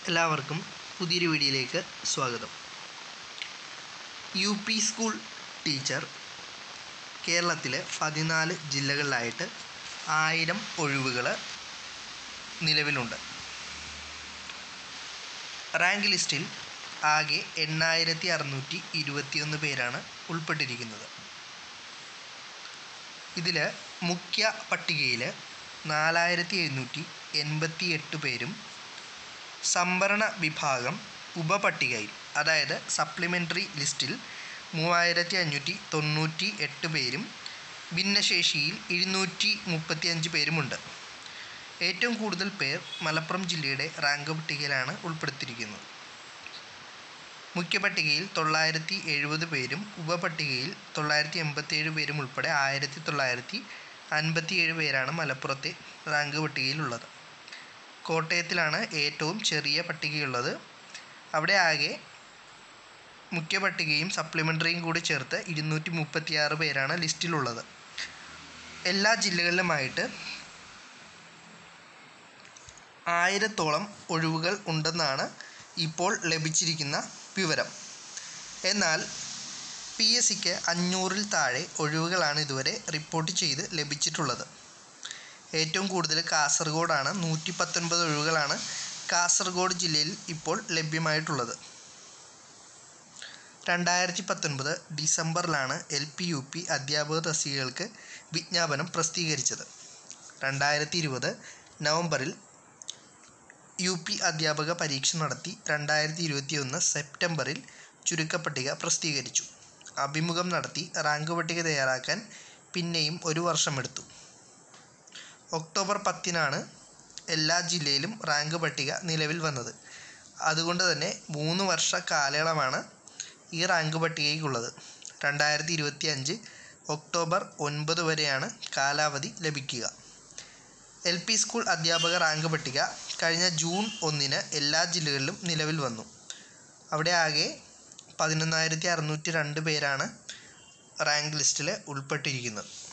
എല്ലാവർക്കും പുതിയൊരു വീഡിയോയിലേക്ക് സ്വാഗതം യു പി സ്കൂൾ ടീച്ചർ കേരളത്തിലെ പതിനാല് ജില്ലകളിലായിട്ട് ആയിരം ഒഴിവുകൾ നിലവിലുണ്ട് റാങ്ക് ലിസ്റ്റിൽ ആകെ എണ്ണായിരത്തി അറുന്നൂറ്റി ഇരുപത്തിയൊന്ന് പേരാണ് ഉൾപ്പെട്ടിരിക്കുന്നത് ഇതിൽ മുഖ്യ പട്ടികയിൽ നാലായിരത്തി എഴുന്നൂറ്റി എൺപത്തി എട്ട് പേരും സംവരണ വിഭാഗം ഉപപട്ടികയിൽ അതായത് സപ്ലിമെൻ്ററി ലിസ്റ്റിൽ മൂവായിരത്തി അഞ്ഞൂറ്റി തൊണ്ണൂറ്റി എട്ട് പേരും ഭിന്നശേഷിയിൽ ഇരുന്നൂറ്റി മുപ്പത്തിയഞ്ച് പേരുമുണ്ട് ഏറ്റവും കൂടുതൽ പേർ മലപ്പുറം ജില്ലയുടെ റാങ്ക് പട്ടികയിലാണ് ഉൾപ്പെടുത്തിയിരിക്കുന്നത് മുഖ്യ പട്ടികയിൽ തൊള്ളായിരത്തി എഴുപത് പേരും ഉപപട്ടികയിൽ തൊള്ളായിരത്തി എൺപത്തിയേഴ് പേരും ഉൾപ്പെടെ ആയിരത്തി തൊള്ളായിരത്തി അൻപത്തിയേഴ് പേരാണ് മലപ്പുറത്തെ റാങ്ക് പട്ടികയിലുള്ളത് കോട്ടയത്തിലാണ് ഏറ്റവും ചെറിയ പട്ടികയുള്ളത് അവിടെ ആകെ മുഖ്യ പട്ടികയും സപ്ലിമെൻ്ററിയും കൂടി ചേർത്ത് ഇരുന്നൂറ്റി മുപ്പത്തിയാറ് പേരാണ് ലിസ്റ്റിലുള്ളത് എല്ലാ ജില്ലകളിലുമായിട്ട് ആയിരത്തോളം ഒഴിവുകൾ ഉണ്ടെന്നാണ് ഇപ്പോൾ ലഭിച്ചിരിക്കുന്ന വിവരം എന്നാൽ പി എസ് സിക്ക് അഞ്ഞൂറിൽ താഴെ ഒഴിവുകളാണ് ഇതുവരെ റിപ്പോർട്ട് ചെയ്ത് ലഭിച്ചിട്ടുള്ളത് ഏറ്റവും കൂടുതൽ കാസർഗോഡാണ് നൂറ്റി പത്തൊൻപത് ഒഴിവുകളാണ് കാസർഗോഡ് ജില്ലയിൽ ഇപ്പോൾ ലഭ്യമായിട്ടുള്ളത് രണ്ടായിരത്തി പത്തൊൻപത് ഡിസംബറിലാണ് എൽ പി യു പി അധ്യാപക തസ്തികകൾക്ക് വിജ്ഞാപനം പ്രസിദ്ധീകരിച്ചത് രണ്ടായിരത്തി ഇരുപത് നവംബറിൽ യു പി അധ്യാപക പരീക്ഷ നടത്തി രണ്ടായിരത്തി ഇരുപത്തിയൊന്ന് സെപ്റ്റംബറിൽ ചുരുക്കപ്പട്ടിക പ്രസിദ്ധീകരിച്ചു അഭിമുഖം നടത്തി റാങ്ക് പട്ടിക തയ്യാറാക്കാൻ പിന്നെയും ഒരു വർഷമെടുത്തു ഒക്ടോബർ പത്തിനാണ് എല്ലാ ജില്ലയിലും റാങ്ക് പട്ടിക നിലവിൽ വന്നത് അതുകൊണ്ട് തന്നെ മൂന്ന് വർഷ കാലയളവാണ് ഈ റാങ്ക് പട്ടികയ്ക്കുള്ളത് രണ്ടായിരത്തി ഇരുപത്തി അഞ്ച് ഒക്ടോബർ ഒൻപത് വരെയാണ് കാലാവധി ലഭിക്കുക എൽ പി സ്കൂൾ അധ്യാപക റാങ്ക് പട്ടിക കഴിഞ്ഞ ജൂൺ ഒന്നിന് എല്ലാ ജില്ലകളിലും നിലവിൽ വന്നു അവിടെ ആകെ പതിനൊന്നായിരത്തി അറുന്നൂറ്റി രണ്ട് പേരാണ് റാങ്ക് ലിസ്റ്റിൽ ഉൾപ്പെട്ടിരിക്കുന്നത്